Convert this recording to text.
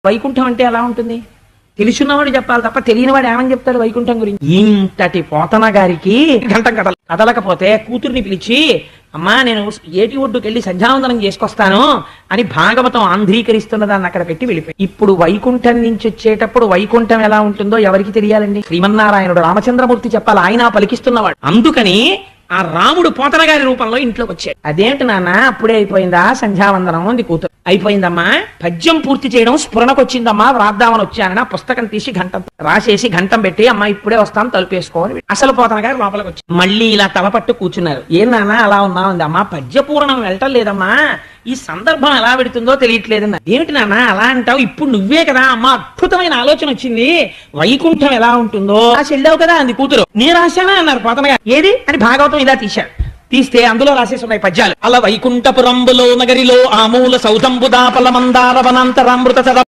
వైకుంఠం అంటే ఎలా ఉంటుంది తెలుసున్నవాడు చెప్పాలి తప్ప తెలియనివాడు ఏమని చెప్తాడు వైకుంఠం గురించి ఇంతటి పోతన గారికి గంటం కదల కదలకపోతే కూతుర్ని పిలిచి అమ్మా నేను ఏటి ఒడ్డుకి వెళ్ళి సంధ్యావందనం చేసుకొస్తాను అని భాగవతం ఆంధ్రీకరిస్తున్న దాన్ని అక్కడ పెట్టి వెళ్ళిపోయి ఇప్పుడు వైకుంఠం నుంచి వచ్చేటప్పుడు వైకుంఠం ఎలా ఉంటుందో ఎవరికి తెలియాలండి శ్రీమన్నారాయణుడు రామచంద్రమూర్తి చెప్పాలి ఆయన పలికిస్తున్నవాడు అందుకని ఆ రాముడు పోతన గారి రూపంలో ఇంట్లోకి వచ్చాడు అదేంటి నాన్న అప్పుడే అయిపోయిందా సంధ్యావందనం అంది కూతురు అయిపోయిందమ్మా పద్యం పూర్తి చేయడం స్ఫురణకు వచ్చిందమ్మా వ్రాద్దామని వచ్చానని ఆ పుస్తకం తీసి గంటం రాసేసి గంటం పెట్టి అమ్మా ఇప్పుడే వస్తాను తలుపేసుకోని అసలు పోతన గారు లోపలికి వచ్చి మళ్ళీ ఇలా తల పట్టు కూర్చున్నారు ఏం నాన్న అలా ఉన్నావు అంది అమ్మా పద్యపూర్ణం వెళ్ళటం లేదమ్మా ఈ సందర్భం ఎలా పెడుతుందో తెలియట్లేదు ఏమిటి నాన్న అలా అంటావు ఇప్పుడు నువ్వే కదా అమ్మా అద్భుతమైన ఆలోచన వచ్చింది వైకుంఠం ఎలా ఉంటుందో ఆ చెల్లావు కదా అంది కూతురు నీ రాశానా అన్నారు పోతన గారు ఏది అని భాగవతం ఇలా తీశాడు తీస్తే అందులో రాసేసి ఉన్నాయి పద్యాలు అలా వైకుంఠపురంబులో నగరిలో ఆమూల సౌతంబుదాపల మందార వనాంతరామృత సర